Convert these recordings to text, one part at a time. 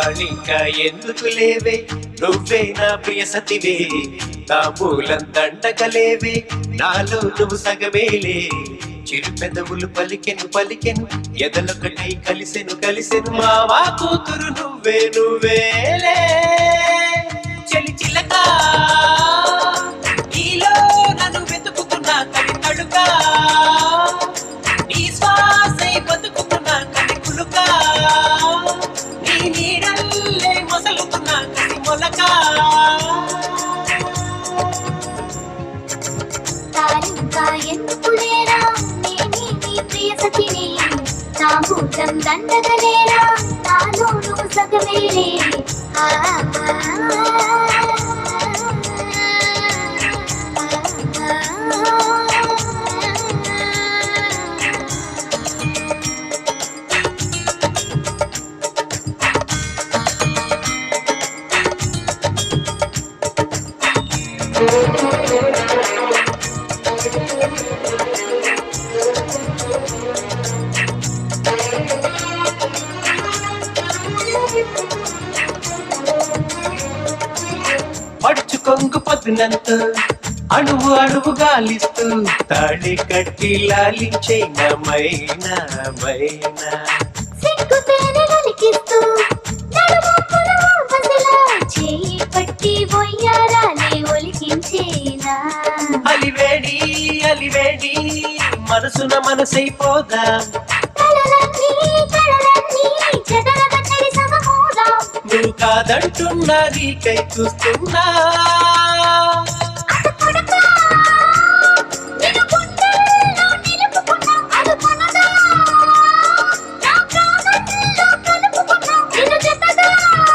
తాళింకా ఎందుకు లేవే నువ్వే నా ప్రియ సతివే తాంబూలం దండగలేవే నాలో నువ్వు సగమేలే చిరు పెదవులు పలికెను పలికెను ఎదలొకటై కలిసెను కలిసెను మావా కూతురు నువ్వే నువ్వేలే చెలి చిలక నీలో నన్ను వెతుకుతున్నా కడి తడుగా నీ శ్వాసై బతుకుతున్నా కడి కులుక నీ నీడల్లే మొసలుతున్నా కడి మొలక తారింకా ఎందుకు లేరా నేనే నీ ప్రియ సఖిని నా భూతం దండగలేరా నాలో నువ్వు సగమేలే ఆ, ఆ, పడుచు కొంగు పదునంత అణువు అణువు గాలిస్తూ తాళి కట్టి లాలించే మైనా మైనా సిగ్గు తేనె నలికిస్తూ నడుమొప్పున ఊర్వశిలా చేయి పట్టి బొయ్యారాలే ఒలికించేనా అలివేడి అలివేడి మనసున మనసైపోదా కలలన్నీ కలలన్నీ చెదరగట్టడి సమకూరా నువ్వు కాదంటున్నా నీకై చూస్తున్నా అతకొడకా నిన్ను గుండెల్లో నిలుపుకున్నా అనుకున్నదా నా ప్రాణంలో కలుపుకున్నా నిన్ను జతగా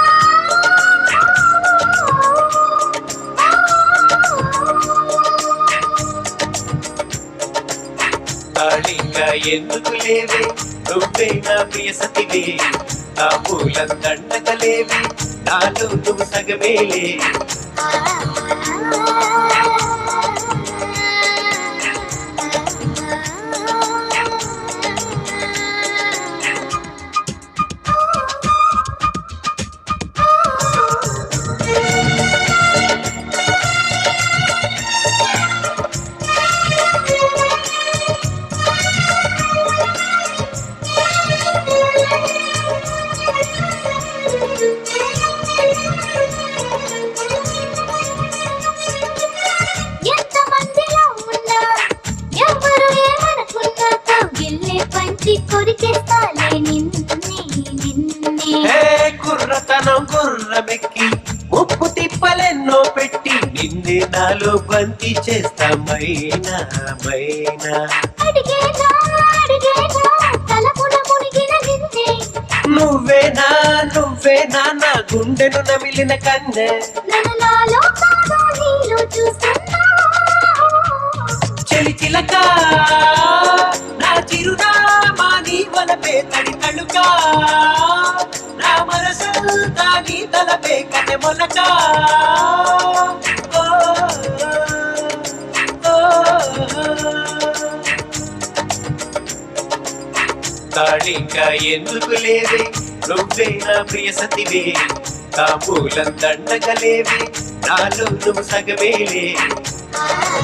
తాళింగా ఎందుకు లేవే నువ్వే నా ప్రియ సతివే తాంబూలం దండగలేవే నాలో నువ్వు సగమేలే ఎంత మందిలో ఉన్నా ఎవరు ఏమనుకున్నా కౌగిల్లే పంచి కొరికేస్తాలే నిన్నే నిన్నే హే కుర్రతనం గుర్రమెక్కి ముప్పు తిప్పలెన్నో పెట్టి నిన్నే నాలో బంతి చేస్తా మైనా మైనా అడిగేనా అడిగేనా తలపున మునిగిన నిన్నే నువ్వేనా నువ్వేనా నా గుండెను నమిలిన కన్నె నన్ను నాలో కాదో నీలో చూస్తున్నా చెలి చిలక నా చిరునామా నీ వలపే తడి తళుక నా మనసంతా నీ తలపే కన్నె మొలక ఓ, ఓ, తాళింకా ఎందుకు లేవే నువ్వే నా ప్రియ సతివే తాంబూలం దండగలేవే నాలో నువ్వు సగమేలే ఆ